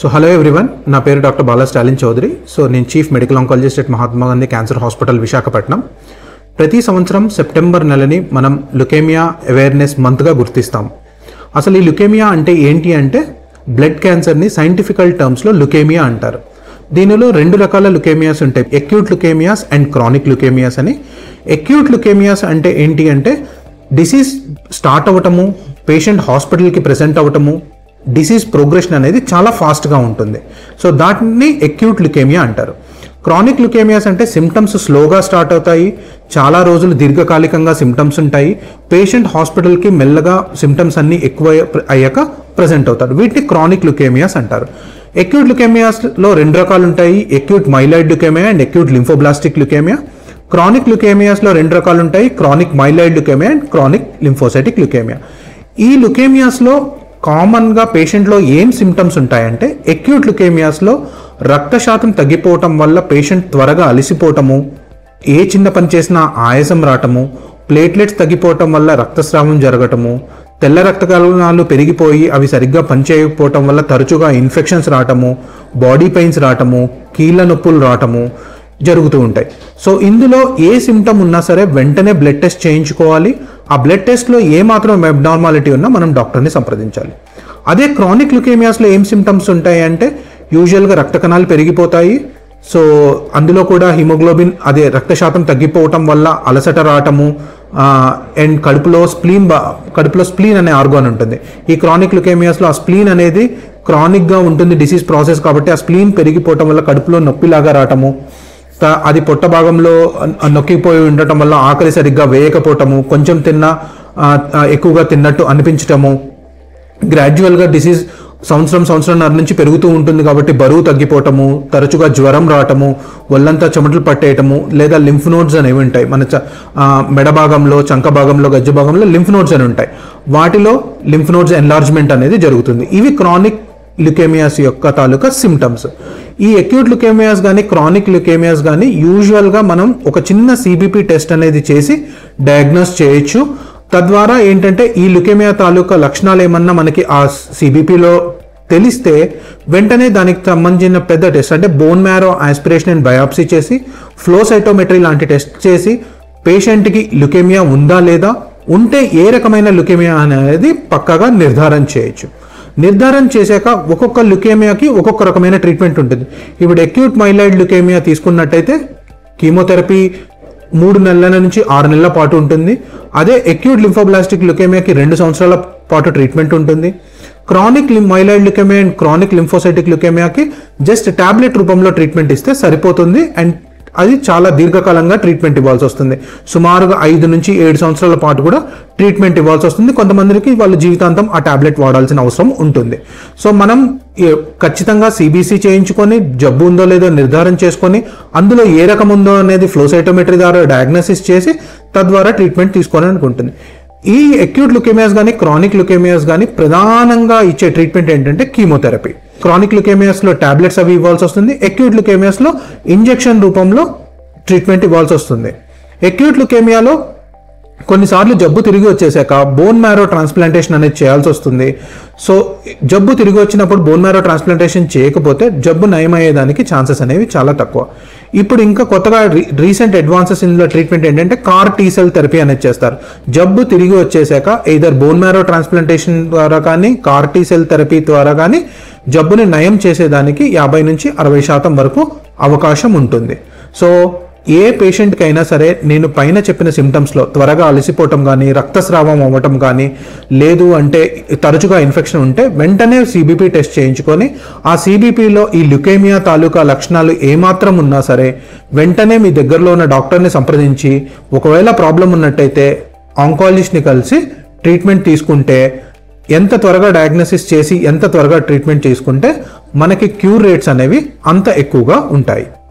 so hello everyone నా పేరు doctor Bala Stalin Chowdary so నేను chief medical oncologist at Mahatma Gandhi cancer hospital Visakhapatnam ప్రతి సంవత్సరం సెప్టెంబర్ నెలని మనం లుకేమియా అవేర్నెస్ మంత్గా గుర్తిస్తాం అసలు ఈ లుకేమియా అంటే ఏంటి అంటే బ్లడ్ క్యాన్సర్ని సైంటిఫికల్ టర్మ్స్లో లుకేమియా అంటారు దీనిలో రెండు రకాల లుకేమియాస్ ఉంటాయి acute leukaemias and chronic leukaemias అని ఎక్యూట్ లుకేమియాస్ అంటే ఏంటి అంటే డిసీజ్ స్టార్ట్ అవ్వటము పేషెంట్ హాస్పిటల్కి ప్రెసెంట్ అవ్వటము డిసీజ్ ప్రోగ్రెషన్ అనేది చాలా ఫాస్ట్గా ఉంటుంది సో దాటిని ఎక్యూట్ లుకేమియా అంటారు క్రానిక్ లుకేమియాస్ అంటే సిమ్టమ్స్ స్లోగా స్టార్ట్ అవుతాయి చాలా రోజులు దీర్ఘకాలికంగా సిమ్టమ్స్ ఉంటాయి పేషెంట్ హాస్పిటల్కి మెల్లగా సిమ్టమ్స్ అన్ని ఎక్కువ అయ్యాక ప్రజెంట్ అవుతారు వీటిని క్రానిక్ లుకేమియాస్ అంటారు ఎక్యూట్ లుకేమియాస్లో రెండు రకాలు ఉంటాయి acute myeloid leukaemia and acute lymphoblastic leukaemia chronic లుకేమియాస్లో రెండు రకాలు ఉంటాయి chronic myeloid leukaemia and chronic lymphocytic leukaemia ఈ లుకేమియాస్లో కామన్గా పేషెంట్లో ఏం సిమ్టమ్స్ ఉంటాయంటే ఎక్యూట్ లుకేమియాస్లో రక్త శాతం తగ్గిపోవటం వల్ల పేషెంట్ త్వరగా అలసిపోవటము ఏ చిన్న పని చేసినా ఆయాసం రావటము ప్లేట్లెట్స్ తగ్గిపోవటం వల్ల రక్తస్రావం జరగటము తెల్ల రక్త కణాలు పెరిగిపోయి అవి సరిగ్గా పనిచేయకపోవటం వల్ల తరచుగా ఇన్ఫెక్షన్స్ రావటము బాడీ పెయిన్స్ రావటము కీళ్ళ నొప్పులు రావటము జరుగుతూ ఉంటాయి సో ఇందులో ఏ సిమ్టమ్ ఉన్నా సరే వెంటనే బ్లడ్ టెస్ట్ చేయించుకోవాలి ఆ బ్లడ్ టెస్ట్లో ఏ మాత్రం అబ్నార్మాలిటీ ఉన్నా మనం డాక్టర్ని సంప్రదించాలి అదే క్రానిక్ లుకేమియాస్లో ఏం సిమ్టమ్స్ ఉంటాయి అంటే యూజువల్గా రక్త కణాలు పెరిగిపోతాయి సో అందులో కూడా హిమోగ్లోబిన్ అదే రక్త శాతం తగ్గిపోవటం వల్ల అలసట రావటము అండ్ కడుపులో స్ప్లీన్ కడుపులో స్ప్లీన్ అనే ఆర్గాన్ ఉంటుంది ఈ క్రానిక్ లుకేమియాస్లో ఆ స్ప్లీన్ అనేది క్రానిక్గా ఉంటుంది డిసీజ్ ప్రాసెస్ కాబట్టి ఆ స్ప్లీన్ పెరిగిపోవటం వల్ల కడుపులో నొప్పిలాగా రావటము త- అది పొట్ట భాగంలో నొక్కిపోయి ఉండటం వల్ల ఆకలి సరిగ్గా వేయకపోవటము కొంచెం తిన్నా ఆ, ఆ, ఎక్కువగా తిన్నట్టు అనిపించటము గ్రాడ్యువల్గా డిసీజ్ సంవత్సరం సంవత్సరంన్నర నుంచి పెరుగుతూ ఉంటుంది కాబట్టి బరువు తగ్గిపోవటము తరచుగా జ్వరం రావటము ఒళ్ళంతా చెమటలు పట్టేయటము లేదా లింఫ్ నోడ్స్ అనేవి ఉంటాయి మన చ- ఆ, మెడ భాగంలో చంక భాగంలో గజ్జ భాగంలో లింఫ్ నోడ్స్ అని ఉంటాయి వాటిలో లింఫ్ నోడ్స్ ఎన్లార్జ్మెంట్ అనేది జరుగుతుంది ఇవి క్రానిక్ లుకేమియాస్ యొక్క తాలూకా సిమ్టమ్స్ ఈ అక్యూట్ లుకేమియాస్ కానీ క్రానిక్ లుకేమియాస్ కానీ యూజువల్గా మనం ఒక చిన్న సిబిపి టెస్ట్ అనేది చేసి డయాగ్నోస్ చేయొచ్చు తద్వారా ఏంటంటే ఈ లుకేమియా తాలూకా లక్షణాలు ఏమన్నా మనకి ఆ సిబిపిలో తెలిస్తే వెంటనే దానికి సంబంధించిన పెద్ద టెస్ట్ అంటే bone marrow aspiration and biopsy చేసి ఫ్లోసైటోమెట్రీ లాంటి టెస్ట్ చేసి పేషెంట్కి లుకేమియా ఉందా లేదా ఉంటే ఏ రకమైన లుకేమియా అనేది పక్కాగా నిర్ధారణ చేయొచ్చు నిర్ధారణ చేశాక ఒక్కొక్క లుకేమియాకి ఒక్కొక్క రకమైన ట్రీట్మెంట్ ఉంటుంది ఇప్పుడు అక్యూట్ మైలాయిడ్ లుకేమియా తీసుకున్నట్టయితే కీమోథెరపీ మూడు నెలల నుంచి ఆరు నెలల పాటు ఉంటుంది అదే అక్యూట్ లింఫోబ్లాస్టిక్ లుకేమియాకి రెండు సంవత్సరాల పాటు ట్రీట్మెంట్ ఉంటుంది chronic myeloid leukaemia and chronic lymphocytic లుకేమియాకి జస్ట్ టాబ్లెట్ రూపంలో ట్రీట్మెంట్ ఇస్తే సరిపోతుంది అండ్ అది చాలా దీర్ఘకాలంగా ట్రీట్మెంట్ ఇవ్వాల్సి వస్తుంది సుమారుగా ఐదు నుంచి ఏడు సంవత్సరాల పాటు కూడా ట్రీట్మెంట్ ఇవ్వాల్సి వస్తుంది కొంతమందికి వాళ్ళ జీవితాంతం ఆ టాబ్లెట్ వాడాల్సిన అవసరం ఉంటుంది సో మనం ఏ- ఖచ్చితంగా సిబిసి చేయించుకొని జబ్బు ఉందో లేదో నిర్ధారణ చేసుకొని అందులో ఏ రకం ఉందో అనేది ఫ్లోసైటోమెట్రీ ద్వారా డయాగ్నోసిస్ చేసి తద్వారా ట్రీట్మెంట్ తీసుకోవాలని అనుకుంటుంది ఈ అక్యూట్ లుకేమియాస్ కానీ క్రానిక్ లుకేమియాస్ కానీ ప్రధానంగా ఇచ్చే ట్రీట్మెంట్ ఏంటంటే కీమోథెరపీ క్రానిక్ లుకేమియాస్లో టాబ్లెట్స్ అవి ఇవ్వాల్సి వస్తుంది అక్యూట్ లుకేమియాస్లో ఇంజెక్షన్ రూపంలో ట్రీట్మెంట్ ఇవ్వాల్సి వస్తుంది అక్యూట్ లుకేమియాలో కొన్నిసార్లు జబ్బు తిరిగి వచ్చేసాక బోన్ మ్యారో ట్రాన్స్ప్లాంటేషన్ అనేది చేయాల్సి వస్తుంది సో జబ్బు తిరిగి వచ్చినప్పుడు బోన్ మ్యారో ట్రాన్స్ప్లాంటేషన్ చేయకపోతే జబ్బు నయమయ్యేదానికి ఛాన్సెస్ అనేవి చాలా తక్కువ ఇప్పుడు ఇంకా కొత్తగా రీసెంట్ అడ్వాన్సెస్ ఇందులో ట్రీట్మెంట్ ఏంటంటే కార్ టీ సెల్ థెరపీ అనేది చేస్తారు జబ్బు తిరిగి వచ్చేసాక ఎయిదర్ బోన్ మ్యారో ట్రాన్స్ప్లాంటేషన్ ద్వారా కానీ కార్ టీ సెల్ థెరపీ ద్వారా కానీ జబ్బుని నయం చేసేదానికి యాభై నుంచి అరవై శాతం వరకు అవకాశం ఉంటుంది సో ఏ పేషెంట్కి అయినా సరే నేను పైన చెప్పిన సిమ్టమ్స్లో త్వరగా అలసిపోవటం కానీ రక్తస్రావం అవ్వటం కానీ లేదు అంటే తరచుగా ఇన్ఫెక్షన్ ఉంటే వెంటనే సిబిపి టెస్ట్ చేయించుకొని ఆ సిబిపిలో ఈ లుకేమియా తాలూకా లక్షణాలు ఏమాత్రం ఉన్నా సరే వెంటనే మీ దగ్గరలో ఉన్న డాక్టర్ని సంప్రదించి ఒకవేళ ప్రాబ్లం ఉన్నట్టయితే ఆంకాలజిస్ట్ని కలిసి ట్రీట్మెంట్ తీసుకుంటే ఎంత త్వరగా డయాగ్నోసిస్ చేసి ఎంత త్వరగా ట్రీట్మెంట్ చేసుకుంటే మనకి క్యూర్ రేట్స్ అనేవి అంత ఎక్కువగా ఉంటాయి